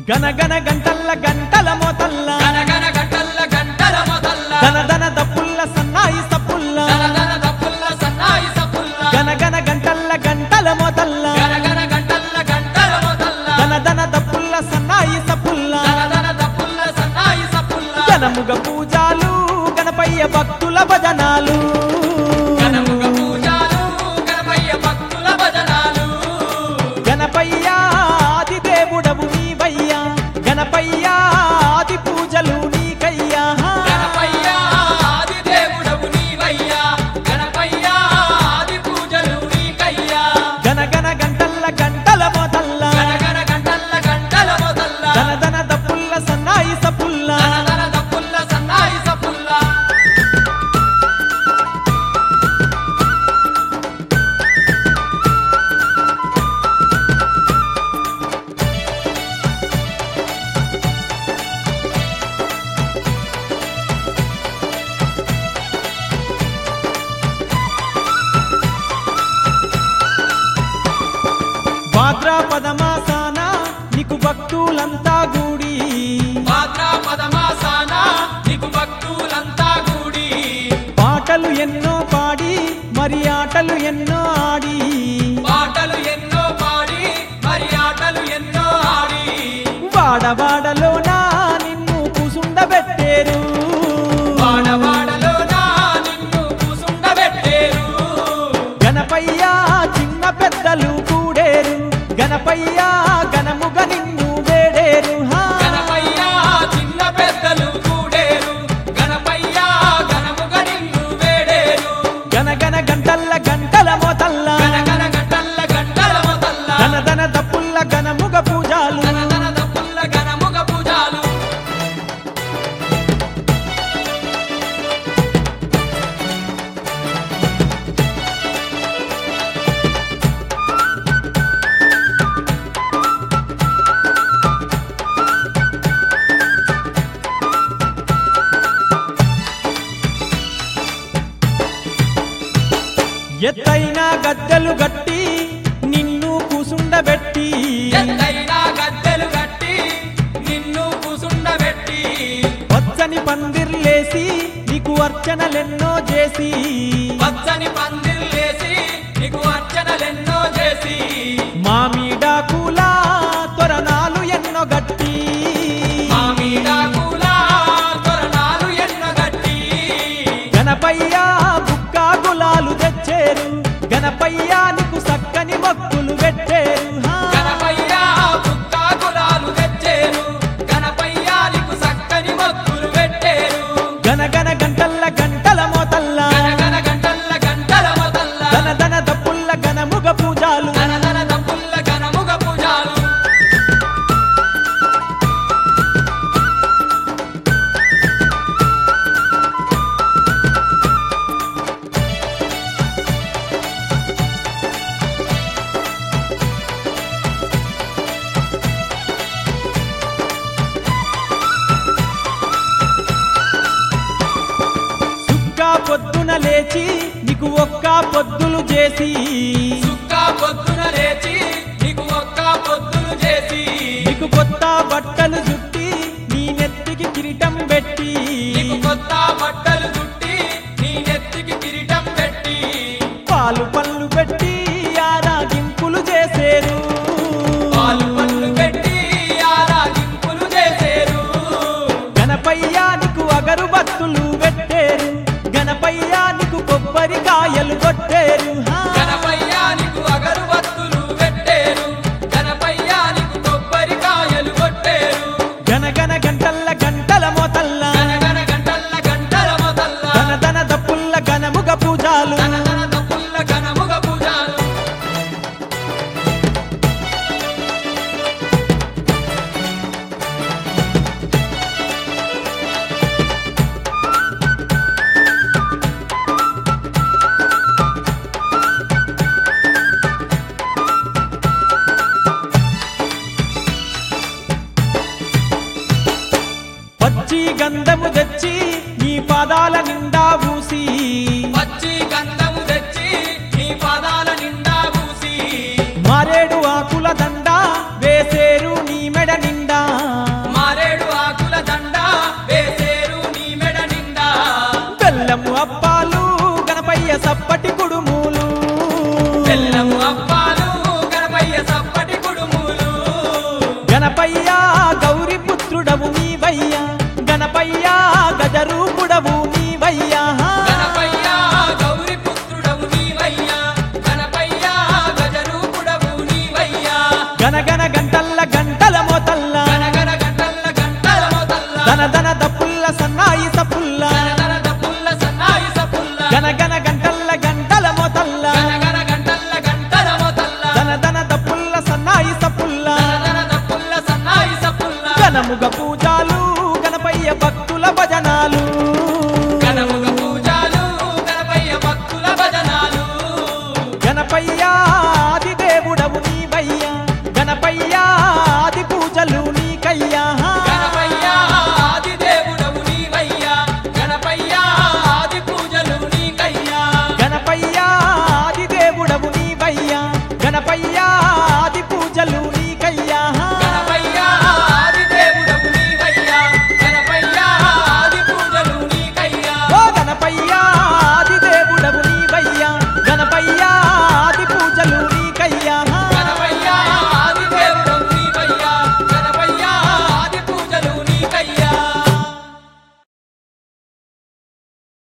గనగన గంటల్ల గంటల మోతల్ల గనగన గంటల్ల గంటల మొదల్ల ధన ధన దప్పుల్ల సన్నాయి సప్పుల్ల దనదన దప్పుల్ల సన్నాయి సప్పుల్ల గనగన గంటల్ల గంటల మోతల్ల గనగన గంటల్ల గంటల మొదల్ల ధన ధన దప్పుల్ల సన్నాయి సప్పుల్ల దనదన దప్పుల్ల సన్నాయి సప్పుల్ల గనముగ పూజాలు గణపయ్య భక్తుల భజనాలు గణముగ పూజాలు గణపయ్య భక్తుల భజనాలు గణపయ్య ఆది దేవుడవు నీవయ్యా గణపయ్య ఆది పూజలు నీకయ్యా గణపయ్య ఆది దేవుడవు నీవయ్యా గణపయ్య ఆది పూజలు నీకయ్యా గనగన గంటల్ల గంటల మోతల్ల గనగన గంటల్ల గంటల మొదల్ల ధన ధన దప్పుల్ల సన్నాయి సప్పుల్ల దనదన దప్పుల్ల సన్నాయి సప్పుల్ల భాద్రాపద మాసాన నీకు భక్తులంతా గూడి భాద్రాపద మాసాన నీకు భక్తులంతా కూడి పాటలు ఎన్నో పాడి మరి ఆటలు ఎన్నో ఆడి పాటలు ఎన్నో పాడి మరి ఆటలు ఎన్నో ఆడి వాడవాడలోన నిన్ను కూసుండబెట్టేరు వాడవాడలోన నిన్ను కూసుండబెట్టేరు గణపయ్య చిన్న పెద్దలు కూడేరు గణపయ్య గణముగ నిన్ను వేడేరు హా. గణపయ్య చిన్న పెద్దలు కూడేరు గణపయ్య గణముగ నిన్ను వేడేరు గనగన గంటల్ల గంటల మోతల్ల గణగణ గంటల్ల గంటల మొదల్ల ధన ధన దప్పుల్ల గణముగ పూజాలు దనదన దప్పుల్ల గణముగ పూజాలు ఎత్తైన గద్దెలు గట్టి నిన్ను కూసుండబెట్టి ఎత్తైన గద్దెలు కట్టి నిన్ను కూసుండబెట్టి పచ్చని పందిర్లేసి నీకు అర్చనలెన్నో చేసి పచ్చని పందిర్లేసి నీకు అర్చనలెన్నో చేసి మామిడాకుల తొరణాలు ఎన్నో గట్టి మామిడాకుల తోరణాలు ఎన్నో గట్టి గణపయ్య బుక్క గులాలు తెచ్చేరు గణపయ్య నీకు సక్కని మొక్కులు పెట్టేరు హా. గణపయ్య బుక్క గులాలు తెచ్చేరు గణపయ్య నీకు చక్కని మొక్కులు పెట్టేరు గనగన గంటల్ల గంటల మోతల్ల గణగణ గంటల్ల గంటల మొదల్ల ధన ధన దప్పుల్ల గణముగ పూజాలు దనదన దప్పుల్ల గణముగ పూజాలు సుక్క పొద్దున లేచి నీకు ఒక్క పొద్దులు చేసి సుక్క పొద్దున లేచి నీకు ఒక్క పొద్దులు చేసి నీకు కొత్త బట్టలు చుట్టి నీ నెత్తికి కిరీటం పెట్టి నీకు కొత్త బట్టలు చుట్టి నీ నెత్తికి కిరీటం పెట్టి పాలు పళ్ళు పెట్టి ఆరాగింపులు చేసేరు పాలు పళ్ళు పెట్టి ఆరాగింపులు చేసేరు గణపయ్య నీకు అగరుబత్తులు పెట్టేరు గణపయ్య నీకు కొబ్బరికాయలు కొట్టేరు హా. గణపయ్య నీకు అగరుబత్తులు పెట్టేరు గణపయ్య నీకు కొబ్బరికాయలు కొట్టేరు గనగన గంటల్ల గంటల మోతల్ల గణగణ గంటల్ల గంటల మొదల్ల ధన ధన దప్పుల్ల గణముగ పూజాలు దన